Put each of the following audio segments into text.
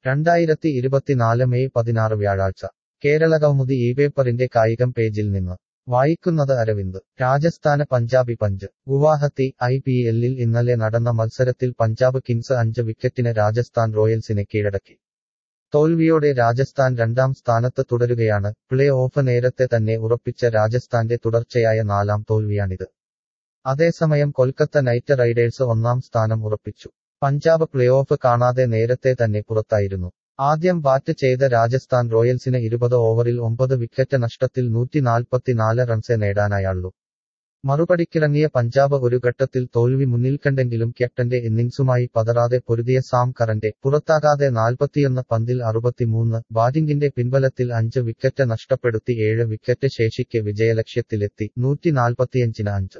രണ്ടായിരത്തി ഇരുപത്തിനാല് മെയ് പതിനാറ് വ്യാഴാഴ്ച കേരളകൗമുദി ഈ പേപ്പറിന്റെ കായികം പേജിൽ നിന്ന് വായിക്കുന്നത് അരവിന്ദ് രാജസ്ഥാന് Punjabi punch Guwahati I P എല്ലിൽ ഇന്നലെ നടന്ന മത്സരത്തിൽ പഞ്ചാബ് കിങ്സ് അഞ്ച് വിക്കറ്റിന് രാജസ്ഥാൻ റോയൽസിനെ കീഴടക്കി തോൽവിയോടെ രാജസ്ഥാൻ രണ്ടാം സ്ഥാനത്ത് തുടരുകയാണ് പ്ലേ ഓഫ് നേരത്തെ തന്നെ ഉറപ്പിച്ച രാജസ്ഥാന്റെ തുടർച്ചയായ നാലാം തോൽവിയാണിത് അതേസമയം കൊൽക്കത്ത നൈറ്റ് റൈഡേഴ്സ് ഒന്നാം സ്ഥാനം ഉറപ്പിച്ചു പഞ്ചാബ് പ്ലേ ഓഫ് കാണാതെ നേരത്തെ തന്നെ പുറത്തായിരുന്നു ആദ്യം ബാറ്റ് ചെയ്ത രാജസ്ഥാൻ റോയൽസിന് ഇരുപത് ഓവറിൽ ഒമ്പത് വിക്കറ്റ് നഷ്ടത്തിൽ നൂറ്റി നാൽപ്പത്തിനാല് റൺസേ നേടാനായുള്ളൂ മറുപടിക്കിറങ്ങിയ പഞ്ചാബ് ഒരു ഘട്ടത്തിൽ തോൽവി മുന്നിൽ കണ്ടെങ്കിലും ക്യാപ്റ്റന്റെ ഇന്നിംഗ്സുമായി പതറാതെ പൊരുതിയ സാം കറന്റെ പുറത്താകാതെ നാൽപ്പത്തിയൊന്ന് പന്തിൽ അറുപത്തിമൂന്ന് ബാറ്റിംഗിന്റെ പിൻബലത്തിൽ അഞ്ച് വിക്കറ്റ് നഷ്ടപ്പെടുത്തി ഏഴ് വിക്കറ്റ് ശേഷിക്ക് വിജയലക്ഷ്യത്തിലെത്തി നൂറ്റി നാൽപ്പത്തിയഞ്ചിന് അഞ്ച്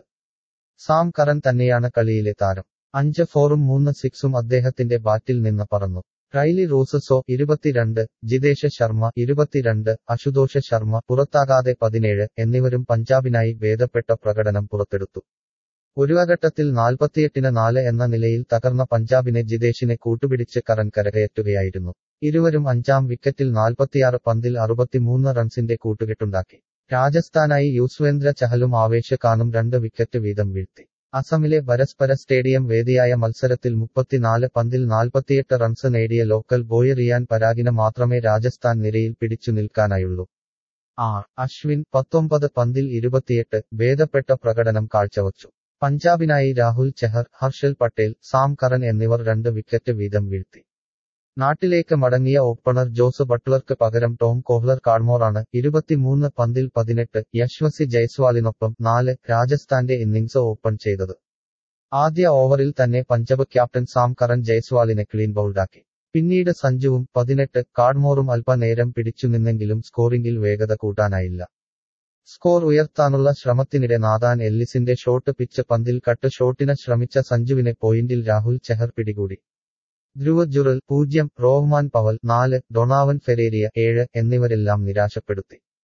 സാം കറൻ തന്നെയാണ് കളിയിലെ താരം അഞ്ച് ഫോറും മൂന്ന് സിക്സും അദ്ദേഹത്തിന്റെ ബാറ്റിൽ നിന്ന് പറന്നു റൈലി റോസസോ ഇരുപത്തിരണ്ട് ജിതേഷ് ശർമ്മ ഇരുപത്തിരണ്ട് അശുതോഷ ശർമ്മ പുറത്താകാതെ പതിനേഴ് എന്നിവരും പഞ്ചാബിനായി ഭേദപ്പെട്ട പ്രകടനം പുറത്തെടുത്തു ഒരു ഘട്ടത്തിൽ നാൽപ്പത്തിയെട്ടിന് നാല് എന്ന നിലയിൽ തകർന്ന പഞ്ചാബിനെ ജിതേഷിനെ കൂട്ടുപിടിച്ച് കറൻ കരകയറ്റുകയായിരുന്നു ഇരുവരും അഞ്ചാം വിക്കറ്റിൽ നാൽപ്പത്തിയാറ് പന്തിൽ അറുപത്തിമൂന്ന് റൺസിന്റെ കൂട്ടുകെട്ടുണ്ടാക്കി രാജസ്ഥാനായി യുസ്വേന്ദ്ര ചഹലും ആവേശ ഖാനും രണ്ട് വിക്കറ്റ് വീതം വീഴ്ത്തി അസമിലെ പരസ്പര സ്റ്റേഡിയം വേദിയായ മത്സരത്തിൽ മുപ്പത്തിനാല് പന്തിൽ നാൽപ്പത്തിയെട്ട് റൺസ് നേടിയ ലോക്കൽ ബോയ് റിയാൻ പരാഗിന് മാത്രമേ രാജസ്ഥാൻ നിരയിൽ പിടിച്ചു നിൽക്കാനായുള്ളൂ ആർ അശ്വിൻ പത്തൊമ്പത് പന്തിൽ ഇരുപത്തിയെട്ട് ഭേദപ്പെട്ട പ്രകടനം കാഴ്ചവച്ചു പഞ്ചാബിനായി രാഹുൽ ചെഹർ ഹർഷൽ പട്ടേൽ സാം കറൻ എന്നിവർ രണ്ട് വിക്കറ്റ് വീതം വീഴ്ത്തി നാട്ടിലേക്ക് മടങ്ങിയ ഓപ്പണർ ജോസ് ബട്ട്ലർക്ക് പകരം ടോം കോഹ്ലർ കാഡ്മോറാണ് ഇരുപത്തിമൂന്ന് പന്തിൽ പതിനെട്ട് യശ്വസി ജയ്സ്വാലിനൊപ്പം നാല് രാജസ്ഥാന്റെ ഇന്നിംഗ്സ് ഓപ്പൺ ചെയ്തത് ആദ്യ ഓവറിൽ തന്നെ പഞ്ചാബ് ക്യാപ്റ്റൻ സാം കറൻ ജയ്സ്വാലിനെ ക്ലീൻ ബൗൾഡാക്കി പിന്നീട് സഞ്ജുവും പതിനെട്ട് കാഡ്മോറും അല്പനേരം പിടിച്ചുനിന്നെങ്കിലും സ്കോറിംഗിൽ വേഗത കൂട്ടാനായില്ല സ്കോർ ഉയർത്താനുള്ള ശ്രമത്തിനിടെ നാദാൻ എല്ലിസിന്റെ ഷോട്ട് പിച്ച് പന്തിൽ കട്ട് ഷോട്ടിന് ശ്രമിച്ച സഞ്ജുവിനെ പോയിന്റിൽ രാഹുൽ ചെഹർ പിടികൂടി ധ്രുവ ജുറൽ പൂജ്യം റോഹ്മാൻ പവൽ നാല് ഡൊണാവൻ ഫെരേരിയ ഏഴ് എന്നിവരെല്ലാം നിരാശപ്പെടുത്തി